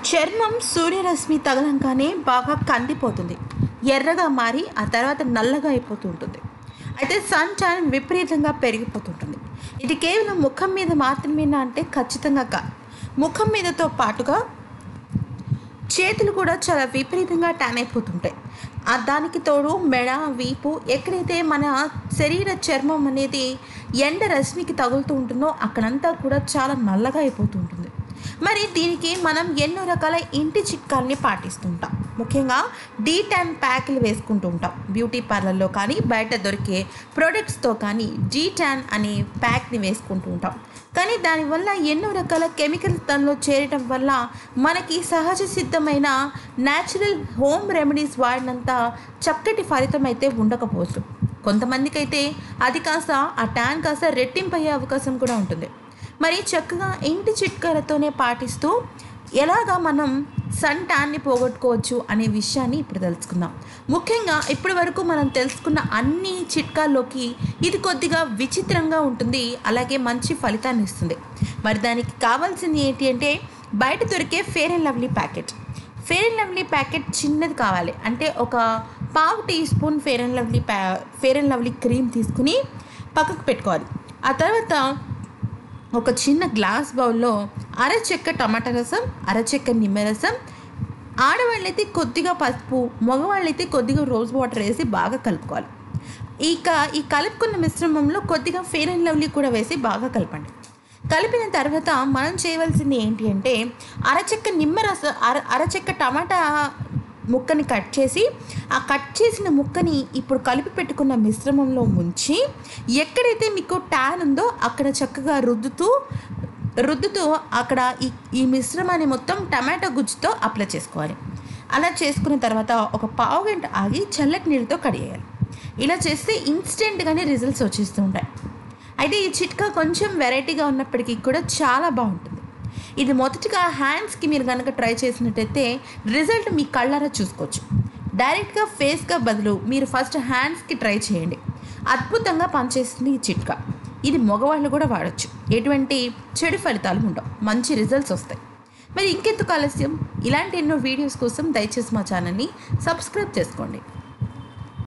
చర్మం సూర్యరశ్మి తగలంగానే బాగా కందిపోతుంది ఎర్రగా మారి ఆ తర్వాత నల్లగా అయిపోతూ ఉంటుంది అయితే సన్ ట్యాన్ విపరీతంగా పెరిగిపోతుంటుంది ఇది కేవలం ముఖం మీద మాత్రమేనా అంటే ఖచ్చితంగా కాదు ముఖం మీదతో పాటుగా చేతులు కూడా చాలా విపరీతంగా ట్యాన్ అయిపోతుంటాయి ఆ దానికి తోడు మెడ వీపు ఎక్కడైతే మన శరీర చర్మం అనేది ఎండ రశ్మికి తగులుతూ ఉంటుందో అక్కడంతా కూడా చాలా నల్లగా అయిపోతూ ఉంటుంది మరి దీనికి మనం ఎన్నో రకాల ఇంటి చిట్కాల్ని పాటిస్తుంటాం ముఖ్యంగా డీ ట్యాన్ ప్యాక్లు వేసుకుంటూ ఉంటాం బ్యూటీ పార్లర్లో కానీ బయట దొరికే ప్రొడక్ట్స్తో కానీ డీ ట్యాన్ అనే ప్యాక్ని వేసుకుంటూ ఉంటాం కానీ దానివల్ల ఎన్నో రకాల కెమికల్స్ దానిలో చేరటం వల్ల మనకి సహజ సిద్ధమైన న్యాచురల్ హోమ్ రెమెడీస్ వాడినంత చక్కటి ఫలితం అయితే ఉండకపోవచ్చు కొంతమందికి అయితే అది కాస్త ఆ ట్యాన్ కాస్త రెట్టింపు అయ్యే అవకాశం కూడా ఉంటుంది మరి చక్కగా ఇంటి చిట్కాలతోనే పాటిస్తూ ఎలాగా మనం సన్ ట్యాన్ని పోగొట్టుకోవచ్చు అనే విషయాన్ని ఇప్పుడు తెలుసుకుందాం ముఖ్యంగా ఇప్పటి వరకు మనం తెలుసుకున్న అన్ని చిట్కాల్లోకి ఇది కొద్దిగా విచిత్రంగా ఉంటుంది అలాగే మంచి ఫలితాన్ని ఇస్తుంది మరి దానికి కావాల్సింది ఏంటి అంటే బయట దొరికే fair and lovely packet fair and lovely packet చిన్నది కావాలి అంటే ఒక పావు teaspoon fair and lovely ప్యా ఫేర్ అండ్ లవ్లీ క్రీమ్ తీసుకుని పక్కకు పెట్టుకోవాలి ఆ తర్వాత ఒక చిన్న గ్లాస్ బౌల్లో అరచెక్క టమాటా రసం అరచెక్క నిమ్మరసం ఆడవాళ్ళైతే కొద్దిగా పసుపు మగవాళ్ళైతే కొద్దిగా రోజ్ వాటర్ వేసి బాగా కలుపుకోవాలి ఇక ఈ కలుపుకున్న మిశ్రమంలో కొద్దిగా ఫేర్ అండ్ లవ్లీ కూడా వేసి బాగా కలపండి కలిపిన తర్వాత మనం చేయవలసింది ఏంటి అంటే అరచెక్క నిమ్మరస అర అరచెక్క టమాటా ముక్కని కట్ చేసి ఆ కట్ చేసిన ముక్కని ఇప్పుడు కలిపి పెట్టుకున్న మిశ్రమంలో ముంచి ఎక్కడైతే మీకు ట్యాన్ ఉందో అక్కడ చక్కగా రుద్దుతూ రుద్దుతూ అక్కడ ఈ ఈ మిశ్రమాన్ని మొత్తం టమాటో గుజ్జుతో అప్లై చేసుకోవాలి అలా చేసుకున్న తర్వాత ఒక పావు గంట ఆగి చల్లటి నీళ్ళతో కడిగేయాలి ఇలా చేస్తే ఇన్స్టెంట్గానే రిజల్ట్స్ వచ్చేస్తూ ఉంటాయి అయితే ఈ చిట్కా కొంచెం వెరైటీగా ఉన్నప్పటికీ కూడా చాలా బాగుంటుంది ఇది మొదటిగా హ్యాండ్స్కి మీరు కనుక ట్రై చేసినట్టయితే రిజల్ట్ మీ కళ్ళారా చూసుకోవచ్చు డైరెక్ట్గా ఫేస్గా బదులు మీరు ఫస్ట్ హ్యాండ్స్కి ట్రై చేయండి అద్భుతంగా పనిచేస్తుంది ఈ చిట్కా ఇది మగవాళ్ళు కూడా వాడచ్చు ఎటువంటి చెడు ఫలితాలు ఉండవు మంచి రిజల్ట్స్ వస్తాయి మరి ఇంకెందుకు ఆలస్యం ఇలాంటి ఎన్నో వీడియోస్ కోసం దయచేసి మా ఛానల్ని సబ్స్క్రైబ్ చేసుకోండి